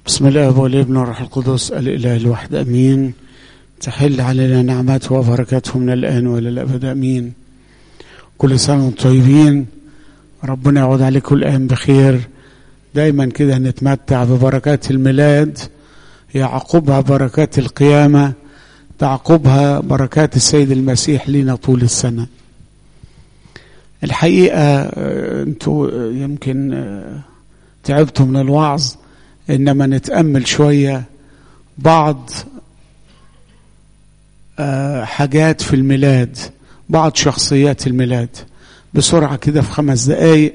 بسم الله والابن والروح القدس الاله الواحد امين تحل علينا نعمته وبركاته من الان والى الابد امين كل سنه وانتم طيبين ربنا يعود عليكم الان بخير دايما كده نتمتع ببركات الميلاد يعقبها بركات القيامه تعقبها بركات السيد المسيح لنا طول السنه الحقيقه انتوا يمكن تعبتوا من الوعظ انما نتامل شويه بعض حاجات في الميلاد بعض شخصيات الميلاد بسرعه كده في خمس دقائق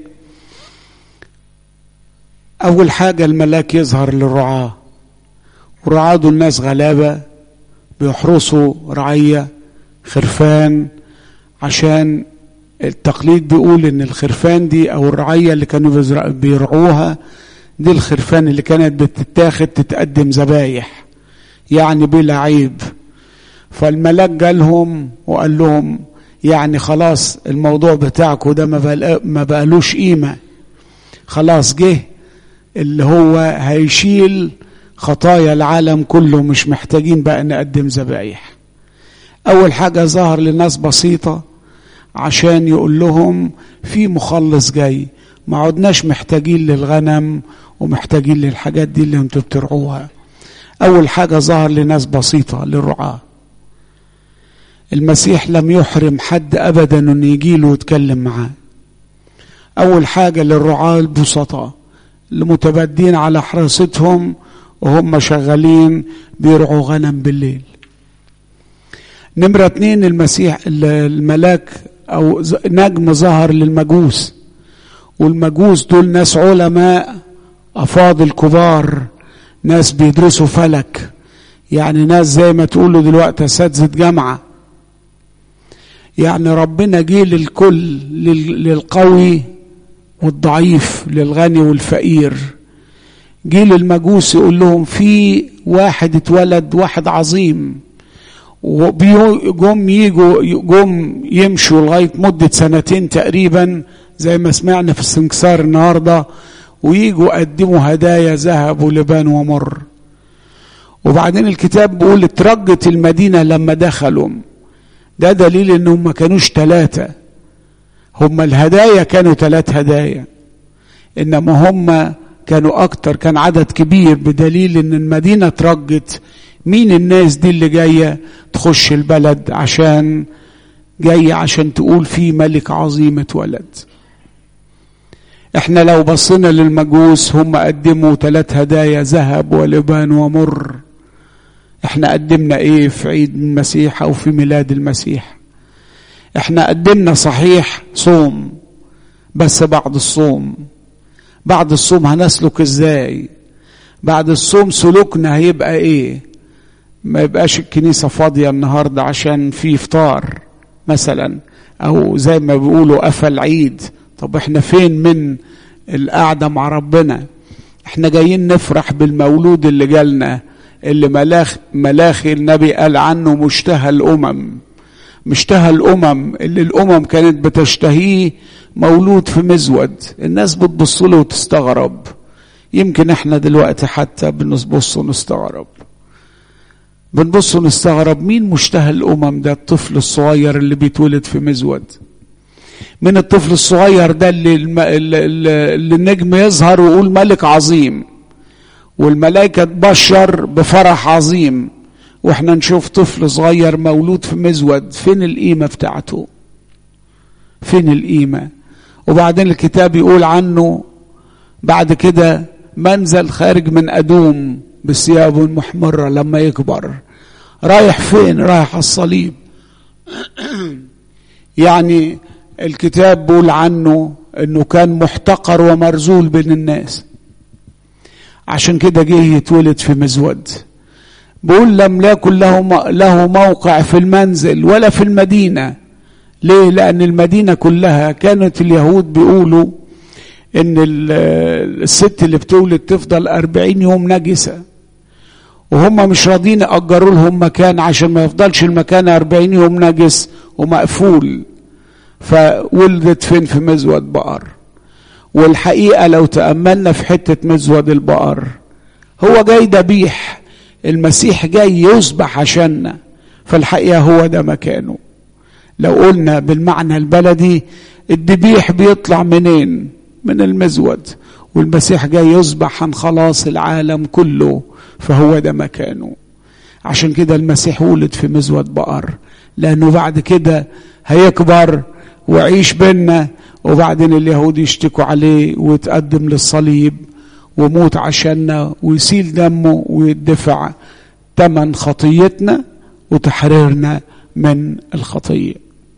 اول حاجه الملاك يظهر للرعاه والرعاه دول ناس غلابه بيحرسوا رعيه خرفان عشان التقليد بيقول ان الخرفان دي او الرعيه اللي كانوا بيرعوها دي الخرفان اللي كانت بتتاخد تتقدم ذبايح يعني بلا عيب فالملاك جالهم وقال لهم يعني خلاص الموضوع بتاعكم ده ما بقالوش قيمة خلاص جه اللي هو هيشيل خطايا العالم كله مش محتاجين بقى نقدم ذبايح أول حاجة ظهر لناس بسيطة عشان يقول لهم في مخلص جاي ما عدناش محتاجين للغنم ومحتاجين للحاجات دي اللي انتوا بترعوها اول حاجه ظهر لناس بسيطه للرعاه المسيح لم يحرم حد ابدا انه يجي له ويتكلم معاه اول حاجه للرعاه البسطاء اللي متبدين على حراستهم وهم شغالين بيرعوا غنم بالليل نمرة اتنين المسيح الملاك او نجم ظهر للمجوس والمجوس دول ناس علماء افاضل كبار ناس بيدرسوا فلك يعني ناس زي ما تقولوا دلوقتي اساتذه جامعه يعني ربنا جه للكل للقوي والضعيف للغني والفقير جه للمجوس يقول لهم في واحد اتولد واحد عظيم وجم يجوا جم يمشوا لغايه مده سنتين تقريبا زي ما سمعنا في السنكسار النهارده ويجوا يقدموا هدايا ذهب ولبان ومر وبعدين الكتاب بيقول اترجت المدينه لما دخلوا ده دليل انهم ما كانوش ثلاثه هم الهدايا كانوا ثلاث هدايا انما هم كانوا اكتر كان عدد كبير بدليل ان المدينه اترجت مين الناس دي اللي جايه تخش البلد عشان جايه عشان تقول في ملك عظيم اتولد احنا لو بصينا للمجوس هم قدموا ثلاث هدايا ذهب ولبان ومر احنا قدمنا ايه في عيد المسيح او في ميلاد المسيح احنا قدمنا صحيح صوم بس بعد الصوم بعد الصوم هنسلك ازاي بعد الصوم سلوكنا هيبقى ايه ما يبقاش الكنيسة فاضية النهاردة عشان في افطار مثلا او زي ما بيقولوا قفل عيد طب احنا فين من القعدة مع ربنا احنا جايين نفرح بالمولود اللي جالنا اللي ملاخ ملاخي النبي قال عنه مشتهى الامم مشتهى الامم اللي الامم كانت بتشتهيه مولود في مزود الناس بتبص له وتستغرب يمكن احنا دلوقتي حتى بنبص ونستغرب بنبص ونستغرب مين مشتهى الامم ده الطفل الصغير اللي بيتولد في مزود من الطفل الصغير ده اللي, اللي, اللي النجم يظهر ويقول ملك عظيم والملائكة تبشر بفرح عظيم واحنا نشوف طفل صغير مولود في مزود فين القيمة بتاعته فين القيمة وبعدين الكتاب يقول عنه بعد كده منزل خارج من أدوم بثياب محمرة لما يكبر رايح فين رايح على الصليب يعني الكتاب بيقول عنه انه كان محتقر ومرزول بين الناس عشان كده جه يتولد في مزود بيقول لم يكن له له موقع في المنزل ولا في المدينه ليه لان المدينه كلها كانت اليهود بيقولوا ان الست اللي بتولد تفضل أربعين يوم نجسه وهم مش راضيين يأجروا لهم مكان عشان ما يفضلش المكان أربعين يوم نجس ومقفول فولدت فين في مزود بقر والحقيقة لو تأملنا في حتة مزود البقر هو جاي ذبيح المسيح جاي يذبح عشاننا فالحقيقة هو ده مكانه لو قلنا بالمعنى البلدي الذبيح بيطلع منين من المزود والمسيح جاي يذبح عن خلاص العالم كله فهو ده مكانه عشان كده المسيح ولد في مزود بقر لانه بعد كده هيكبر ويعيش بينا وبعدين اليهود يشتكوا عليه ويتقدم للصليب وموت عشاننا ويسيل دمه ويدفع ثمن خطيتنا وتحريرنا من الخطيه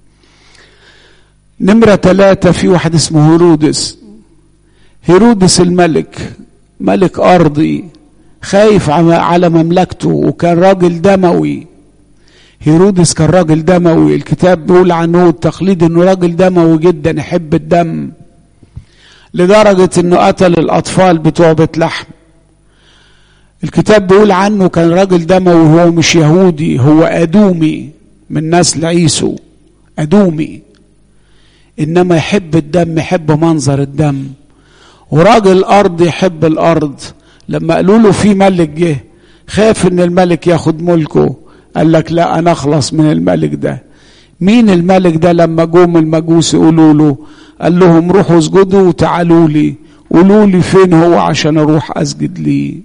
نمرة ثلاثة في واحد اسمه هيرودس هيرودس الملك ملك أرضي خايف على مملكته وكان راجل دموي هيرودس كان راجل دموي الكتاب بيقول عنه التقليد انه راجل دموي جدا يحب الدم لدرجة انه قتل الاطفال بتوع بيت لحم الكتاب بيقول عنه كان راجل دموي هو مش يهودي هو ادومي من نسل عيسو ادومي انما يحب الدم يحب منظر الدم وراجل الارض يحب الارض لما قالوا له في ملك جه خاف ان الملك ياخد ملكه قال لك لا انا اخلص من الملك ده مين الملك ده لما جم المجوس يقولوا له قال لهم روحوا اسجدوا وتعالوا لي قولوا لي فين هو عشان اروح اسجد ليه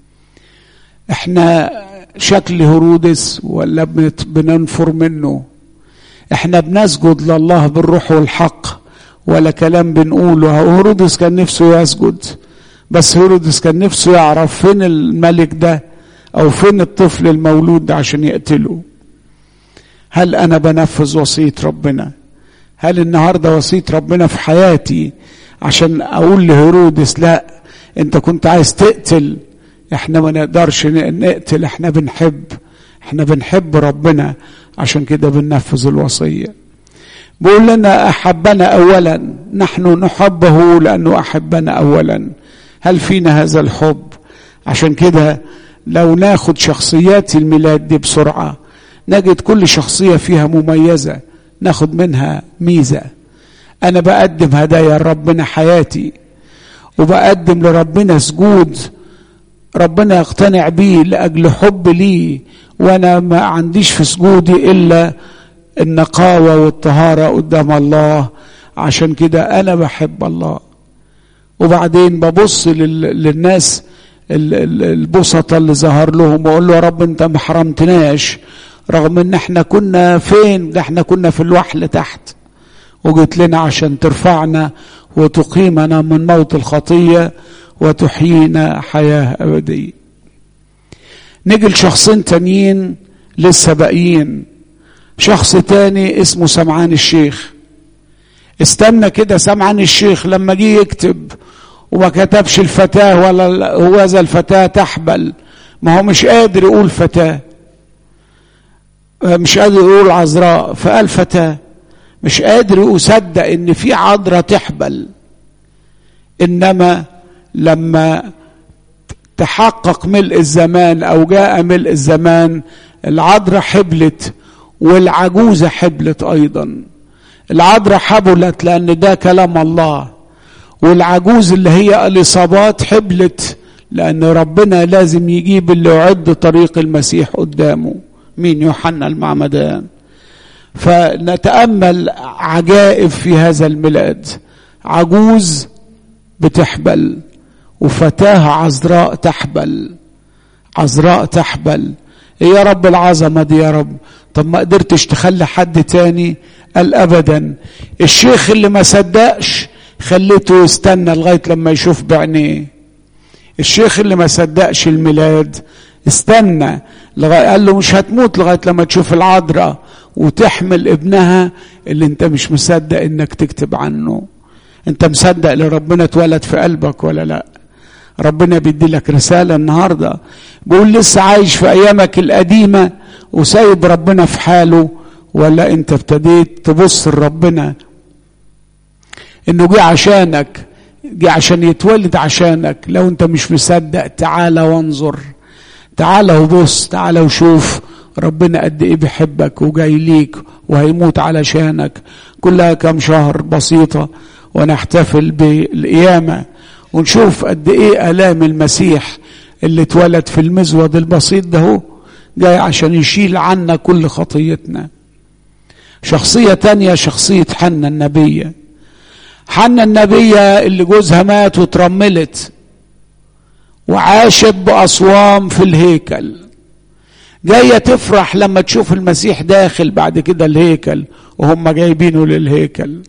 احنا شكل هرودس ولا بننفر منه احنا بنسجد لله بالروح والحق ولا كلام بنقوله هرودس كان نفسه يسجد بس هرودس كان نفسه يعرف فين الملك ده او فين الطفل المولود ده عشان يقتله هل انا بنفذ وصيه ربنا هل النهارده وصيه ربنا في حياتي عشان اقول لهرودس لا انت كنت عايز تقتل احنا ما نقدرش نقتل احنا بنحب احنا بنحب ربنا عشان كده بننفذ الوصيه بيقول لنا احبنا اولا نحن نحبه لانه احبنا اولا هل فينا هذا الحب عشان كده لو ناخد شخصيات الميلاد دي بسرعه نجد كل شخصيه فيها مميزه ناخد منها ميزه انا بقدم هدايا لربنا حياتي وبقدم لربنا سجود ربنا يقتنع بيه لاجل حب ليه وانا ما عنديش في سجودي الا النقاوه والطهاره قدام الله عشان كده انا بحب الله وبعدين ببص للناس البسطة اللي ظهر لهم واقول له يا رب انت ما حرمتناش رغم ان احنا كنا فين ده احنا كنا في الوحل تحت وجيت لنا عشان ترفعنا وتقيمنا من موت الخطية وتحيينا حياة أبدية نيجي لشخصين تانيين لسه باقيين شخص تاني اسمه سمعان الشيخ استنى كده سمعان الشيخ لما جه يكتب وما كتبش الفتاة ولا هوذا الفتاة تحبل ما هو مش قادر يقول فتاة مش قادر يقول عذراء فقال فتاة مش قادر يصدق ان في عذراء تحبل انما لما تحقق ملء الزمان او جاء ملء الزمان العذراء حبلت والعجوزة حبلت ايضا العذراء حبلت لان ده كلام الله والعجوز اللي هي اليصابات حبلت لان ربنا لازم يجيب اللي يعد طريق المسيح قدامه مين يوحنا المعمدان فنتامل عجائب في هذا الميلاد عجوز بتحبل وفتاه عذراء تحبل عذراء تحبل ايه يا رب العظمه دي يا رب طب ما قدرتش تخلي حد تاني قال ابدا الشيخ اللي ما صدقش خليته يستنى لغايه لما يشوف بعينيه الشيخ اللي ما صدقش الميلاد استنى لغايه قال له مش هتموت لغايه لما تشوف العذراء وتحمل ابنها اللي انت مش مصدق انك تكتب عنه انت مصدق ان ربنا اتولد في قلبك ولا لا ربنا بيدي لك رساله النهارده بيقول لسه عايش في ايامك القديمه وسايب ربنا في حاله ولا انت ابتديت تبص لربنا انه جه عشانك جه عشان يتولد عشانك لو انت مش مصدق تعالى وانظر تعالى وبص تعالى وشوف ربنا قد ايه بيحبك وجاي ليك وهيموت علشانك كلها كم شهر بسيطة ونحتفل بالقيامة ونشوف قد ايه آلام المسيح اللي اتولد في المزود البسيط ده هو جاي عشان يشيل عنا كل خطيتنا شخصية تانية شخصية حنة النبية حنة النبية اللي جوزها مات وترملت وعاشت بأصوام في الهيكل جاية تفرح لما تشوف المسيح داخل بعد كده الهيكل وهم جايبينه للهيكل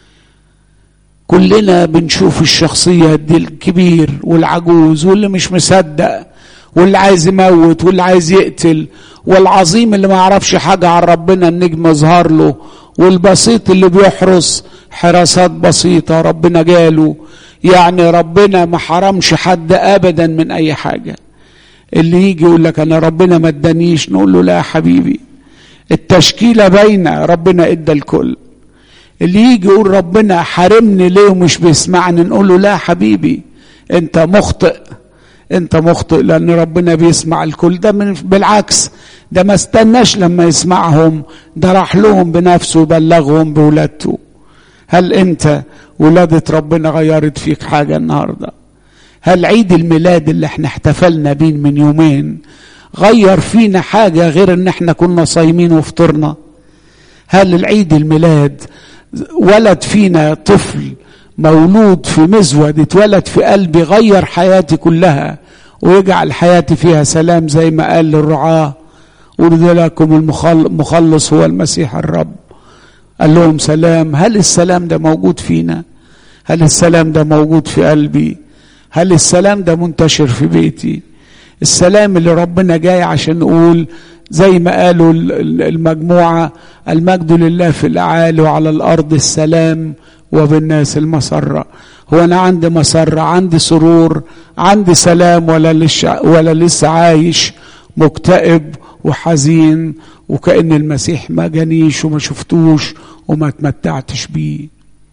كلنا بنشوف الشخصية دي الكبير والعجوز واللي مش مصدق واللي عايز يموت واللي عايز يقتل والعظيم اللي ما يعرفش حاجة عن ربنا النجم يظهر له والبسيط اللي بيحرس حراسات بسيطة ربنا جاله يعني ربنا ما حرمش حد أبدا من أي حاجة اللي يجي يقول لك أنا ربنا ما ادانيش نقول له لا يا حبيبي التشكيلة باينة ربنا ادى الكل اللي يجي يقول ربنا حارمني ليه ومش بيسمعني نقول له لا حبيبي انت مخطئ انت مخطئ لان ربنا بيسمع الكل ده من بالعكس ده ما استناش لما يسمعهم ده راح لهم بنفسه وبلغهم بولادته هل انت ولادة ربنا غيرت فيك حاجة النهاردة هل عيد الميلاد اللي احنا احتفلنا بيه من يومين غير فينا حاجة غير ان احنا كنا صايمين وفطرنا هل العيد الميلاد ولد فينا طفل مولود في مزود اتولد في قلبي غير حياتي كلها ويجعل حياتي فيها سلام زي ما قال للرعاة ولد لكم المخلص هو المسيح الرب قال لهم سلام هل السلام ده موجود فينا هل السلام ده موجود في قلبي هل السلام ده منتشر في بيتي السلام اللي ربنا جاي عشان نقول زي ما قالوا المجموعة المجد لله في الأعالي وعلى الأرض السلام وبالناس المسرة هو أنا عندي مسرة عندي سرور عندي سلام ولا لسه ولا لسه عايش مكتئب وحزين وكأن المسيح ما جانيش وما شفتوش وما تمتعتش بيه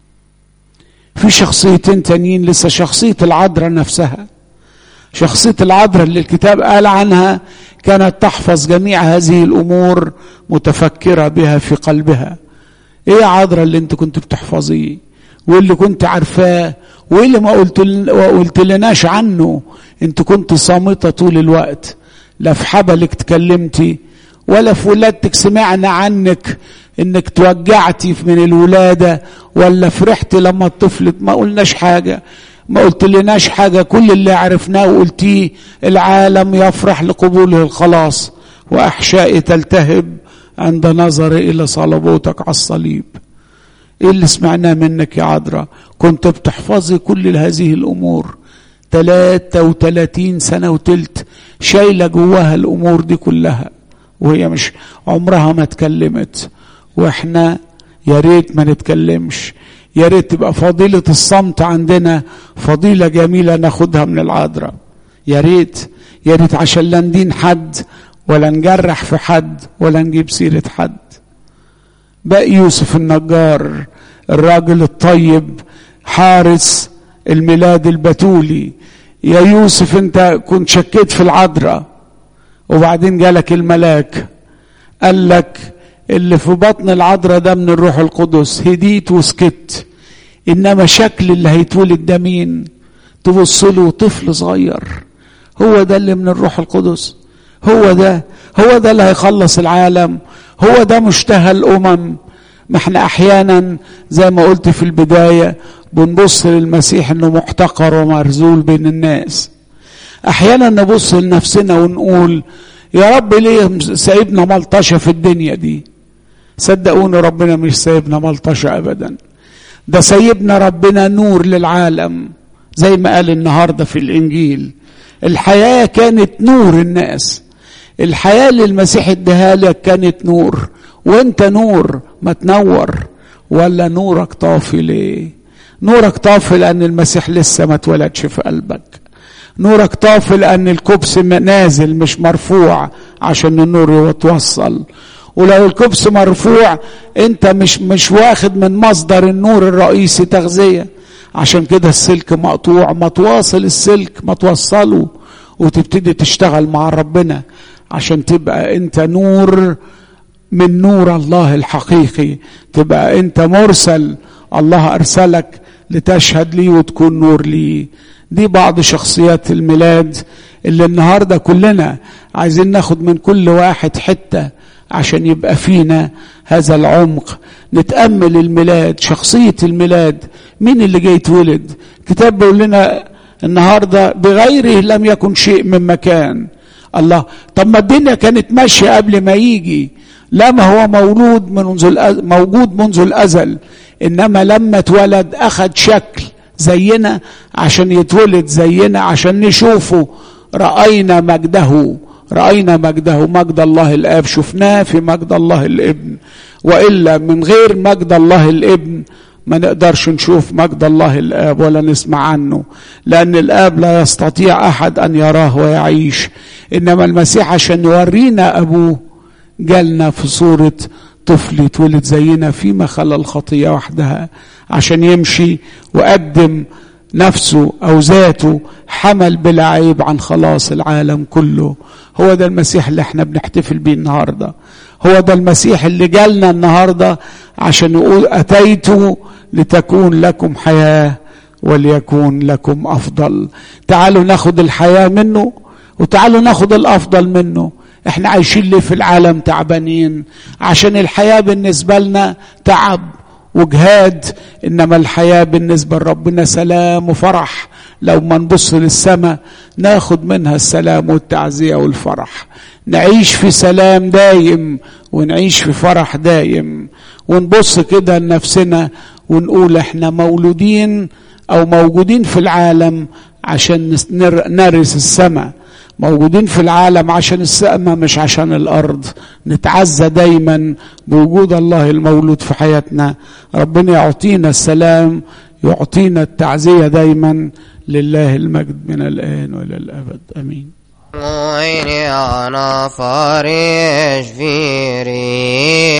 في شخصيتين تانيين لسه شخصية العذراء نفسها شخصية العذراء اللي الكتاب قال عنها كانت تحفظ جميع هذه الأمور متفكرة بها في قلبها ايه يا عذراء اللي انت كنت بتحفظيه واللي كنت عارفاه وايه اللي ما قلت قلت لناش عنه انت كنت صامتة طول الوقت لا في حبلك تكلمتي ولا في ولادتك سمعنا عنك انك توجعتي من الولادة ولا فرحتي لما الطفل ما قلناش حاجة ما قلت لناش حاجة كل اللي عرفناه وقلتيه العالم يفرح لقبوله الخلاص وأحشائي تلتهب عند نظري إلى صلبوتك على الصليب إيه اللي سمعناه منك يا عذراء كنت بتحفظي كل هذه الأمور تلاتة وتلاتين سنة وتلت شايلة جواها الأمور دي كلها وهي مش عمرها ما اتكلمت واحنا يا ريت ما نتكلمش يا ريت تبقى فضيلة الصمت عندنا فضيلة جميلة ناخدها من العذراء يا ريت يا ريت عشان لا ندين حد ولا نجرح في حد ولا نجيب سيرة حد بقى يوسف النجار الراجل الطيب حارس الميلاد البتولي يا يوسف انت كنت شكيت في العذراء وبعدين جالك الملاك قال لك اللي في بطن العذراء ده من الروح القدس هديت وسكت انما شكل اللي هيتولد ده مين تبص له طفل صغير هو ده اللي من الروح القدس هو ده هو ده اللي هيخلص العالم هو ده مشتهى الامم ما احنا احيانا زي ما قلت في البدايه بنبص للمسيح انه محتقر ومرزول بين الناس احيانا نبص لنفسنا ونقول يا رب ليه سايبنا ملطشه في الدنيا دي صدقوني ربنا مش سايبنا ملطشه ابدا ده سايبنا ربنا نور للعالم زي ما قال النهارده في الانجيل الحياه كانت نور الناس الحياه اللي المسيح اداها لك كانت نور وانت نور ما تنور ولا نورك طافي ليه نورك طافي لان المسيح لسه ما اتولدش في قلبك نورك طافي لان الكبس نازل مش مرفوع عشان النور يتوصل ولو الكبس مرفوع انت مش مش واخد من مصدر النور الرئيسي تغذيه عشان كده السلك مقطوع ما تواصل السلك ما توصله وتبتدي تشتغل مع ربنا عشان تبقى انت نور من نور الله الحقيقي تبقى انت مرسل الله ارسلك لتشهد لي وتكون نور لي دي بعض شخصيات الميلاد اللي النهارده كلنا عايزين ناخد من كل واحد حته عشان يبقى فينا هذا العمق نتامل الميلاد شخصيه الميلاد مين اللي جاي يتولد كتاب بيقول لنا النهارده بغيره لم يكن شيء من مكان الله طب ما الدنيا كانت ماشيه قبل ما يجي لا ما هو مولود منذ الأز... موجود منذ الازل انما لما اتولد اخذ شكل زينا عشان يتولد زينا عشان نشوفه راينا مجده راينا مجده مجد الله الاب شفناه في مجد الله الابن والا من غير مجد الله الابن ما نقدرش نشوف مجد الله الاب ولا نسمع عنه لان الاب لا يستطيع احد ان يراه ويعيش انما المسيح عشان يورينا ابوه جالنا في صوره طفل يتولد زينا فيما خلى الخطيه وحدها عشان يمشي وقدم نفسه او ذاته حمل بلا عيب عن خلاص العالم كله هو ده المسيح اللي احنا بنحتفل بيه النهارده هو ده المسيح اللي جالنا النهارده عشان يقول اتيت لتكون لكم حياه وليكون لكم افضل تعالوا ناخد الحياه منه وتعالوا ناخد الافضل منه احنا عايشين ليه في العالم تعبانين عشان الحياه بالنسبه لنا تعب وجهاد انما الحياه بالنسبه لربنا سلام وفرح لو ما نبص للسماء ناخد منها السلام والتعزيه والفرح نعيش في سلام دايم ونعيش في فرح دايم ونبص كده لنفسنا ونقول احنا مولودين او موجودين في العالم عشان نرث السماء موجودين في العالم عشان السماء مش عشان الارض نتعزى دايما بوجود الله المولود في حياتنا ربنا يعطينا السلام يعطينا التعزيه دايما لله المجد من الان والى الابد امين عيني انا فارش فيري